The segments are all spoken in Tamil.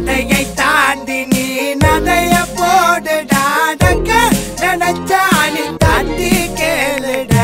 தடையை தாண்டி நீ நடைய போடுடா அடக்க நினைச்சாலி தாண்டி கேளுடா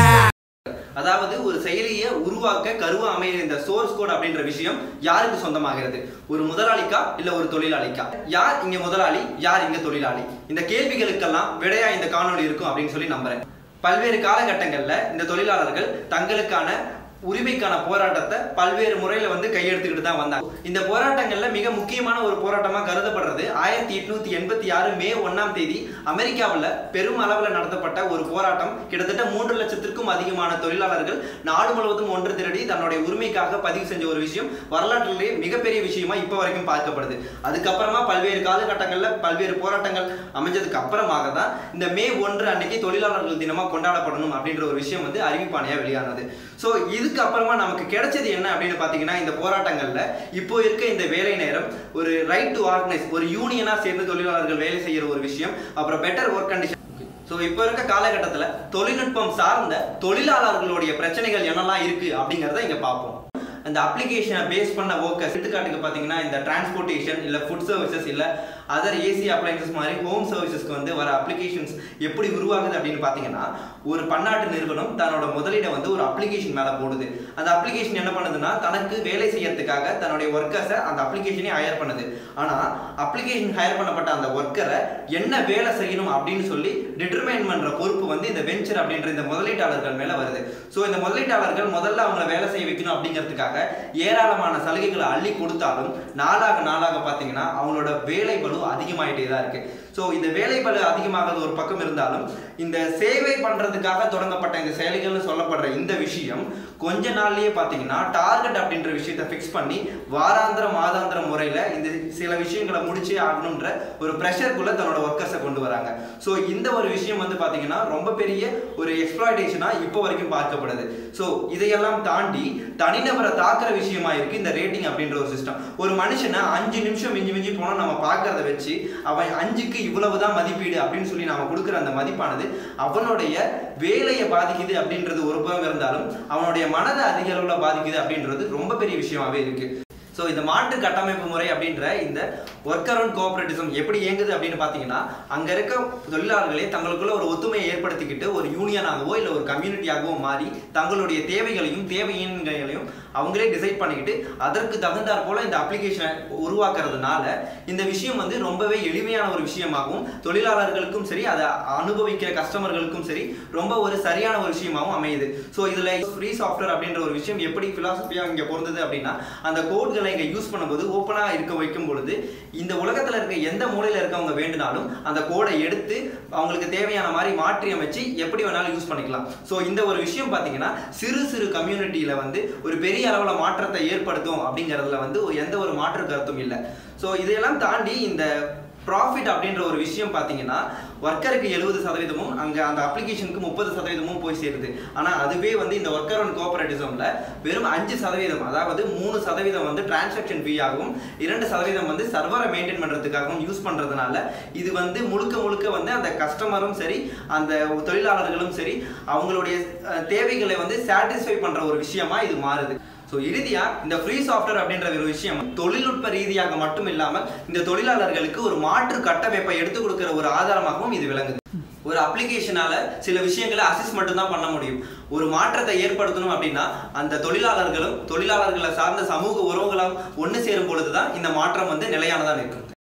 அதாவது ஒரு செயலியை உருவாக்க கருவா அமைகிற இந்த சோர்ஸ் கோட் அப்படின்ற விஷயம் யாருக்கு சொந்தமாகிறது ஒரு முதலாளிக்கா இல்ல ஒரு தொழிலாளிக்கா யார் இங்க முதலாளி யார் இங்க தொழிலாளி இந்த கேள்விகளுக்கெல்லாம் விடையா இந்த காணொளி இருக்கும் அப்படின்னு சொல்லி நம்புறேன் பல்வேறு காலகட்டங்கள்ல இந்த தொழிலாளர்கள் தங்களுக்கான உரிமைக்கான போராட்டத்தை பல்வேறு முறையில வந்து கையெடுத்துக்கிட்டு தான் வந்தாங்க இந்த போராட்டங்கள்ல மிக முக்கியமான ஒரு போராட்டமா கருதப்படுறது ஆயிரத்தி எட்நூத்தி எண்பத்தி ஆறு மே ஒன்னாம் தேதி அமெரிக்காவில் பெரும் அளவில் நடத்தப்பட்ட ஒரு போராட்டம் கிட்டத்தட்ட மூன்று லட்சத்திற்கும் அதிகமான தொழிலாளர்கள் நாடு முழுவதும் ஒன்று திரடி தன்னுடைய உரிமைக்காக பதிவு செஞ்ச ஒரு விஷயம் வரலாற்றிலேயே மிகப்பெரிய விஷயமா இப்போ வரைக்கும் பார்க்கப்படுது அதுக்கப்புறமா பல்வேறு காலகட்டங்கள்ல பல்வேறு போராட்டங்கள் அமைஞ்சதுக்கு அப்புறமாக தான் இந்த மே ஒன்று அன்னைக்கு தொழிலாளர்கள் தினமா கொண்டாடப்படணும் அப்படின்ற ஒரு விஷயம் வந்து அறிவிப்பானையா வெளியானது ஸோ இதுக்கு அப்புறமா நமக்கு கிடைச்சது என்ன அப்படின்னு பார்த்தீங்கன்னா இந்த போராட்டங்கள்ல இப்போ இருக்க இந்த வேலை நேரம் ஒரு ரைட் டு ஆர்கனைஸ் ஒரு யூனியனா சேர்ந்து தொழிலாளர்கள் வேலை செய்யற ஒரு விஷயம் அப்புறம் பெட்டர் ஒர்க் கண்டிஷன் ஸோ இப்போ இருக்க காலகட்டத்தில் தொழில்நுட்பம் சார்ந்த தொழிலாளர்களுடைய பிரச்சனைகள் என்னெல்லாம் இருக்கு அப்படிங்கிறத இங்க பார்ப்போம் அந்த அப்ளிகேஷனை பேஸ் பண்ண ஒர்க்கர்ஸ் எடுத்துக்காட்டுக்கு பார்த்தீங்கன்னா இந்த டிரான்ஸ்போர்ட்டேஷன் இல்லை ஃபுட் சர்வீசஸ் இல்லை அதர் ஏசி அப்ளைன்சஸ் மாதிரி ஹோம் சர்வீசஸ்க்கு வந்து வர அப்ளிகேஷன்ஸ் எப்படி உருவாகுது அப்படின்னு பார்த்தீங்கன்னா ஒரு பன்னாட்டு நிறுவனம் தன்னோட முதலீடை வந்து ஒரு அப்ளிகேஷன் மேலே போடுது அந்த அப்ளிகேஷன் என்ன பண்ணுதுன்னா தனக்கு வேலை செய்யறதுக்காக தன்னுடைய ஒர்க்கர்ஸை அந்த அப்ளிகேஷனே ஹையர் பண்ணுது ஆனால் அப்ளிகேஷன் ஹையர் பண்ணப்பட்ட அந்த ஒர்க்கரை என்ன வேலை செய்யணும் அப்படின்னு சொல்லி டிட்டர்மைன் பண்ற பொறுப்பு வந்து இந்த வெஞ்சர் அப்படின்ற இந்த முதலீட்டாளர்கள் மேல வருது ஸோ இந்த முதலீட்டாளர்கள் முதல்ல அவங்கள வேலை செய்ய வைக்கணும் அப்படிங்கிறதுக்காக ஏராளமான சலுகைகளை அள்ளி கொடுத்தாலும் நாளாக நாளாக பார்த்தீங்கன்னா அவங்களோட வேலை பளு அதிகமாயிட்டே தான் இருக்கு ஸோ இந்த வேலை பளு அதிகமாகிறது ஒரு பக்கம் இருந்தாலும் இந்த சேவை பண்றதுக்காக தொடங்கப்பட்ட இந்த செயலிகள்னு சொல்லப்படுற இந்த விஷயம் கொஞ்ச நாள்லயே பார்த்தீங்கன்னா டார்கெட் அப்படின்ற விஷயத்தை ஃபிக்ஸ் பண்ணி வாராந்திர மாதாந்திர முறையில இந்த சில விஷயங்களை முடிச்சே ஆகணுன்ற ஒரு ப்ரெஷருக்குள்ள தன்னோட ஒர்க்கர்ஸை கொண்டு வராங்க ஸோ இந்த ஒரு விஷயம் வந்து பார்த்தீங்கன்னா ரொம்ப பெரிய ஒரு எக்ஸ்ப்ளாய்டேஷனா இப்போ வரைக்கும் பார்க்கப்படுது ஸோ இதையெல்லாம் தாண்டி தனிநபரை தாக்குற விஷயமா இருக்கு இந்த ரேட்டிங் அப்படின்ற ஒரு சிஸ்டம் ஒரு மனுஷனை அஞ்சு நிமிஷம் மிஞ்சி மிஞ்சி போனா நம்ம பார்க்கறத வச்சு அவன் அஞ்சுக்கு இவ்வளவுதான் மதிப்பீடு அப்படின்னு சொல்லி நாம கொடுக்குற அந்த மதிப்பானது அவனுடைய வேலையை பாதிக்குது அப்படின்றது ஒரு புறம் இருந்தாலும் அவனுடைய மனதை அதிக அளவில் பாதிக்குது அப்படின்றது ரொம்ப பெரிய விஷயமாவே இருக்கு ஸோ இந்த மாற்று கட்டமைப்பு முறை அப்படின்ற இந்த ஒர்க்கர் அண்ட் கோஆபரேட்டிசம் எப்படி இயங்குது அப்படின்னு பார்த்தீங்கன்னா அங்கே இருக்க தொழிலாளர்களே தங்களுக்குள்ள ஒரு ஒத்துமையை ஏற்படுத்திக்கிட்டு ஒரு யூனியனாகவோ இல்லை ஒரு கம்யூனிட்டியாகவோ மாறி தங்களுடைய தேவைகளையும் தேவையின்களையும் அவங்களே டிசைட் பண்ணிக்கிட்டு அதற்கு தகுந்தாற் போல இந்த அப்ளிகேஷனை உருவாக்குறதுனால இந்த விஷயம் வந்து ரொம்பவே எளிமையான ஒரு விஷயமாகவும் தொழிலாளர்களுக்கும் சரி அதை அனுபவிக்கிற கஸ்டமர்களுக்கும் சரி ரொம்ப ஒரு சரியான ஒரு விஷயமாகவும் அமையுது ஸோ இதில் ஃப்ரீ சாஃப்ட்வேர் அப்படின்ற ஒரு விஷயம் எப்படி ஃபிலாசபியாக இங்கே பொருந்தது அப்படின்னா அந்த கோட்களை இங்கே யூஸ் பண்ணும்போது ஓப்பனாக இருக்க வைக்கும் பொழுது இந்த உலகத்தில் இருக்க எந்த மூலையில் இருக்கவங்க வேண்டுனாலும் அந்த கோடை எடுத்து அவங்களுக்கு தேவையான மாதிரி மாற்றி அமைச்சு எப்படி வேணாலும் யூஸ் பண்ணிக்கலாம் ஸோ இந்த ஒரு விஷயம் பார்த்தீங்கன்னா சிறு சிறு கம்யூனிட்டியில் வந்து ஒரு பெரிய அளவில் மாற்றத்தை ஏற்படுத்தும் அப்படிங்கிறதுல வந்து ஒரு எந்த ஒரு மாற்று கருத்தும் இல்லை ஸோ இதையெல்லாம் தாண்டி இந்த ப்ராஃபிட் அப்படின்ற ஒரு விஷயம் பார்த்தீங்கன்னா ஒர்க்கருக்கு எழுபது சதவீதமும் அங்கே அந்த அப்ளிகேஷனுக்கு முப்பது சதவீதமும் போய் சேருது ஆனால் அதுவே வந்து இந்த ஒர்க்கர் அண்ட் கோஆபரேட்டிசமில் வெறும் அஞ்சு சதவீதம் அதாவது மூணு சதவீதம் வந்து டிரான்சாக்ஷன் ஃபீ ஆகும் இரண்டு சதவீதம் வந்து சர்வரை மெயின்டைன் பண்ணுறதுக்காகவும் யூஸ் பண்ணுறதுனால இது வந்து முழுக்க முழுக்க வந்து அந்த கஸ்டமரும் சரி அந்த தொழிலாளர்களும் சரி அவங்களுடைய அஹ், தேவைகளை வந்து சாட்டிஸ்ஃபை பண்ணுற ஒரு விஷயமா இது மாறுது ஸோ இறுதியா இந்த ஃப்ரீ சாஃப்ட்வேர் அப்படின்ற ஒரு விஷயம் தொழில்நுட்ப ரீதியாக மட்டும் இல்லாமல் இந்த தொழிலாளர்களுக்கு ஒரு மாற்று கட்டமைப்பை எடுத்துக் கொடுக்கிற ஒரு ஆதாரமாகவும் இது விளங்குது ஒரு அப்ளிகேஷனால சில விஷயங்களை அசிஸ் மட்டும் தான் பண்ண முடியும் ஒரு மாற்றத்தை ஏற்படுத்தணும் அப்படின்னா அந்த தொழிலாளர்களும் தொழிலாளர்களை சார்ந்த சமூக உறவுகளும் ஒன்று சேரும் பொழுது தான் இந்த மாற்றம் வந்து நிலையானதாக இருக்கும்